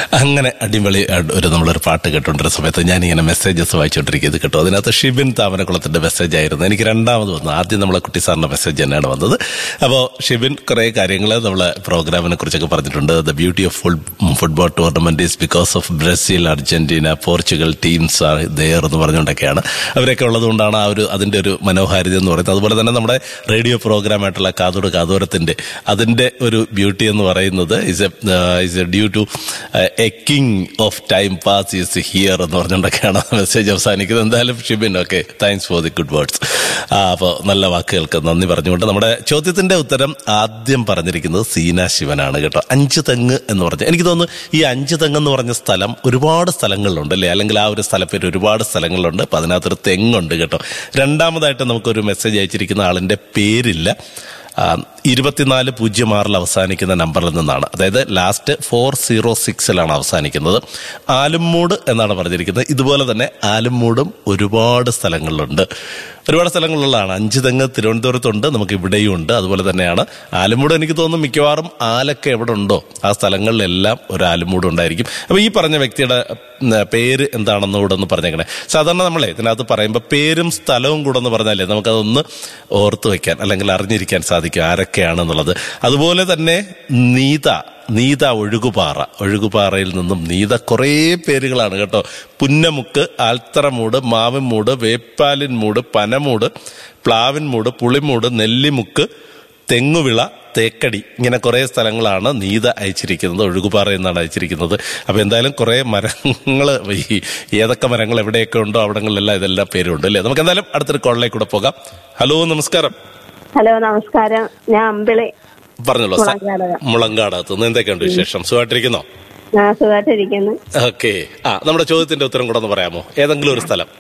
അങ്ങനെ അടിപൊളി അട്- ഒരു നമ്മളൊരു പാട്ട് കേട്ടോണ്ടിരുന്ന സമയത്ത് ഞാനിങ്ങനെ മെസ്സേജസ് വായിച്ചുകൊണ്ടിരിക്കുന്നത് കേട്ടോ അതിനകത്ത് ഷിബിൻ താമരക്കുളത്തിന്റെ മെസ്സേജ് ആയിരുന്നു എനിക്ക് രണ്ടാമത് വന്നു ആദ്യം നമ്മളെ കുട്ടി സാറിന്റെ മെസ്സേജ് തന്നെയാണ് വന്നത് അപ്പോൾ ഷിബിൻ കുറേ കാര്യങ്ങൾ നമ്മളെ പ്രോഗ്രാമിനെ കുറിച്ചൊക്കെ പറഞ്ഞിട്ടുണ്ട് the beauty of full football tournament is because of Brazil Argentina Portugal teams are there എന്ന് പറഞ്ഞുകൊണ്ടൊക്കെയാണ് അവരൊക്കെ ഉള്ളതുകൊണ്ടാണ് ആ ഒരു അതിന്റെ ഒരു മനോഹാരിത എന്ന് പറയുന്നത് അതുപോലെ തന്നെ നമ്മുടെ റേഡിയോ പ്രോഗ്രാമായിട്ടുള്ള കാതോട് കാതോരത്തിന്റെ അതിന്റെ ഒരു ബ്യൂട്ടി എന്ന് പറയുന്നത് is a is a due to a king of time pass is here എന്ന് പറഞ്ഞുകൊണ്ടൊക്കെയാണ് മെസ്സേജ് അവസാനിക്കുന്നത് എന്തായാലും Shibin okay thanks for the good words ആ അപ്പോൾ നല്ല വാക്കുകൾക്ക് നന്ദി പറഞ്ഞുകൊണ്ട് നമ്മുടെ ചോദ്യത്തിന്റെ ഉത്തരം ആദ്യം പറഞ്ഞിരിക്കുന്നത് സീന ശിവനാണ് കേട്ടോ അഞ്ച് തെങ്ങ് എന്ന് പറഞ്ഞ എനിക്ക് തോന്നുന്നു ഈ അഞ്ച് തെങ്ങ് എന്ന് പറഞ്ഞ സ്ഥലം ഒരുപാട് സ്ഥലങ്ങളിലുണ്ട് അല്ലേ അല്ലെങ്കിൽ ആ ഒരു സ്ഥലപ്പേര് ഒരുപാട് സ്ഥലങ്ങളിലുണ്ട് അപ്പൊ അതിനകത്തൊരു തെങ്ങുണ്ട് കേട്ടോ രണ്ടാമതായിട്ട് നമുക്കൊരു മെസ്സേജ് അയച്ചിരിക്കുന്ന ആളിന്റെ പേരില്ല ആ, ഇരുപത്തിനാല് പൂജ്യം ആറിൽ അവസാനിക്കുന്ന നമ്പറിൽ നിന്നാണ് അതായത് ലാസ്റ്റ് ഫോർ സീറോ സിക്സിലാണ് അവസാനിക്കുന്നത് ആലുമ്മൂട് എന്നാണ് പറഞ്ഞിരിക്കുന്നത് ഇതുപോലെ തന്നെ ആലുമ്മൂടും ഒരുപാട് സ്ഥലങ്ങളിലുണ്ട് ഒരുപാട് സ്ഥലങ്ങളിലുള്ളതാണ് അഞ്ച് തെങ്ങ് തിരുവനന്തപുരത്തുണ്ട് നമുക്ക് ഇവിടെയും ഉണ്ട് അതുപോലെ തന്നെയാണ് ആലുമൂട് എനിക്ക് തോന്നുന്നു മിക്കവാറും ആലൊക്കെ എവിടെ ഉണ്ടോ ആ സ്ഥലങ്ങളിലെല്ലാം ഒരു ആലുമൂട് ഉണ്ടായിരിക്കും അപ്പൊ ഈ പറഞ്ഞ വ്യക്തിയുടെ ഉം, പേര് എന്താണെന്ന് കൂടെ ഒന്ന് പറഞ്ഞേക്കണേ സാധാരണ നമ്മളെ ഇതിനകത്ത് പറയുമ്പോൾ പേരും സ്ഥലവും കൂടെ എന്ന് പറഞ്ഞാലേ നമുക്കതൊന്ന് ഓർത്ത് വെക്കാൻ അല്ലെങ്കിൽ അറിഞ്ഞിരിക്കാൻ സാധിക്കും ആരൊക്കെയാണെന്നുള്ളത് അതുപോലെ തന്നെ നീത നീത ഒഴുകുപാറ ഒഴുകുപാറയിൽ നിന്നും നീത കുറേ പേരുകളാണ് കേട്ടോ പുന്നമുക്ക് ആൽത്തറമൂട് മാവിൻമൂട് വേപ്പാലിൻ മൂട് പനമൂട് പ്ലാവിൻ മൂട് പുളിമൂട് നെല്ലിമുക്ക് തെങ്ങുവിള തേക്കടി ഇങ്ങനെ കുറേ സ്ഥലങ്ങളാണ് നീത അയച്ചിരിക്കുന്നത് ഒഴുകുപാറ എന്നാണ് അയച്ചിരിക്കുന്നത് അപ്പൊ എന്തായാലും കുറേ മരങ്ങൾ ഈ ഏതൊക്കെ മരങ്ങൾ എവിടെയൊക്കെ ഉണ്ടോ അവിടങ്ങളിലെല്ലാം ഇതെല്ലാം പേരുണ്ട് അല്ലേ നമുക്ക് എന്തായാലും അടുത്തൊരു കോളിലേക്ക് കൂടെ പോകാം ഹലോ നമസ്കാരം ഹലോ നമസ്കാരം ഞാൻ അമ്പിളി പറഞ്ഞല്ലോ സ- മുളങ്കാട്. മുളങ്കാടകത്ത് നിന്ന് എന്തൊക്കെയുണ്ട് വിശേഷം സുഖമായിട്ടിരിക്കുന്നോ ഞാൻ സുഖമായിട്ടിരിക്കുന്നു ഓക്കെ ആ നമ്മുടെ ചോദ്യത്തിന്റെ ഉത്തരം കൂടെ ഒന്ന് പറയാമോ ഏതെങ്കിലും ഒരു സ്ഥലം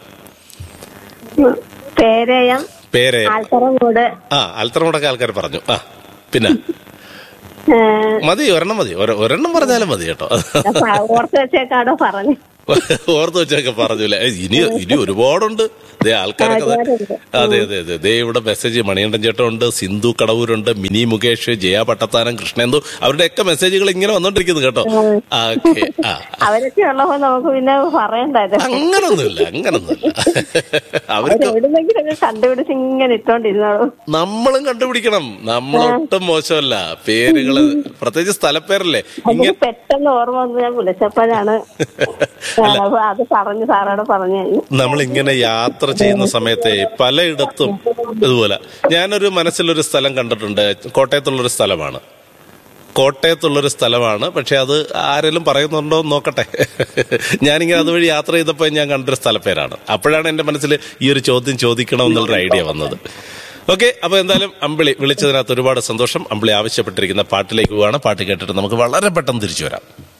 ഉം. പേരയം പേര് ആൽത്തറമൂട് ആ അൽത്തറമുടൊക്കെ ആൾക്കാർ പറഞ്ഞു ആ പിന്നെ ഏഹ്, മതി ഒരെണ്ണം മതി ഒരെ- ഒരെണ്ണം പറഞ്ഞാലും മതി കേട്ടോ ഞാൻ പ- ഓർത്ത് വെച്ചേക്കാടോ പറഞ്ഞു ഓർത്ത് വെച്ചൊക്കെ പറഞ്ഞില്ല ഇനി ഇനി ഒരുപാടുണ്ട് ദേ ആൾക്കാരൊക്കെ ദേ- ഒരുപാടുണ്ട്. അതെ അതെ അതെ ദേ ഇവിടെ മെസ്സേജ് മണികണ്ഠൻ ചേട്ടൻ ഉണ്ട് സിന്ധു കടവൂരുണ്ട് മിനി മുകേഷ് ജയ പട്ടത്താനം കൃഷ്ണേന്ദു അവരുടെയൊക്കെ മെസ്സേജുകൾ ഇങ്ങനെ വന്നോണ്ടിരിക്കുന്നു കേട്ടോ ആ ഓക്കെ ആ അവരൊക്കെ ഉള്ളപ്പോ നമുക്ക് പിന്നെ പറയണ്ടായത് അങ്ങനൊന്നുമില്ല അങ്ങനൊന്നുമില്ല അവർക്ക് അവരെവിടുന്നെങ്കിലൊക്കെ കണ്ടുപിടിച്ച് ഇങ്ങനെ ഇട്ടോണ്ടിരുന്നോളൂ നമ്മളും കണ്ടുപിടിക്കണം നമ്മളൊട്ടും മോശമല്ല പേരുകള് പ്രത്യേകിച്ച് സ്ഥലപ്പേരല്ലേ അതിന് പെട്ടെന്ന് ഓർമ്മ വന്ന് ഞാൻ വിളിച്ചപ്പോഴാണ് അപ്പൊ അത് പറഞ്ഞു സാറോട് പറഞ്ഞു കഴിഞ്ഞു നമ്മൾ ഇങ്ങനെ യാത്ര ചെയ്യുന്ന സമയത്തെ പലയിടത്തും ഇതുപോലെ ഞാനൊരു മനസ്സിലൊരു സ്ഥലം കണ്ടിട്ടുണ്ട് കോട്ടയത്തുള്ളൊരു സ്ഥലമാണ് കോട്ടയത്തുള്ളൊരു സ്ഥലമാണ് പക്ഷെ അത് ആരെങ്കിലും പറയുന്നുണ്ടോ എന്ന് നോക്കട്ടെ ഞാനിങ്ങനെ അതുവഴി യാത്ര ചെയ്തപ്പോൾ ഞാൻ കണ്ടൊരു സ്ഥലപ്പേരാണ് അപ്പോഴാണ് എന്റെ മനസ്സിൽ ഈ ഒരു ചോദ്യം ചോദിക്കണം എന്നുള്ളൊരു ഐഡിയ വന്നത് ഓക്കെ അപ്പൊ എന്തായാലും അമ്പിളി വിളിച്ചതിനകത്ത് ഒരുപാട് സന്തോഷം അമ്പിളി ആവശ്യപ്പെട്ടിരിക്കുന്ന പാട്ടിലേക്ക് പോവാണ് പാട്ട് കേട്ടിട്ട് നമുക്ക് വളരെ പെട്ടെന്ന് തിരിച്ചു വരാം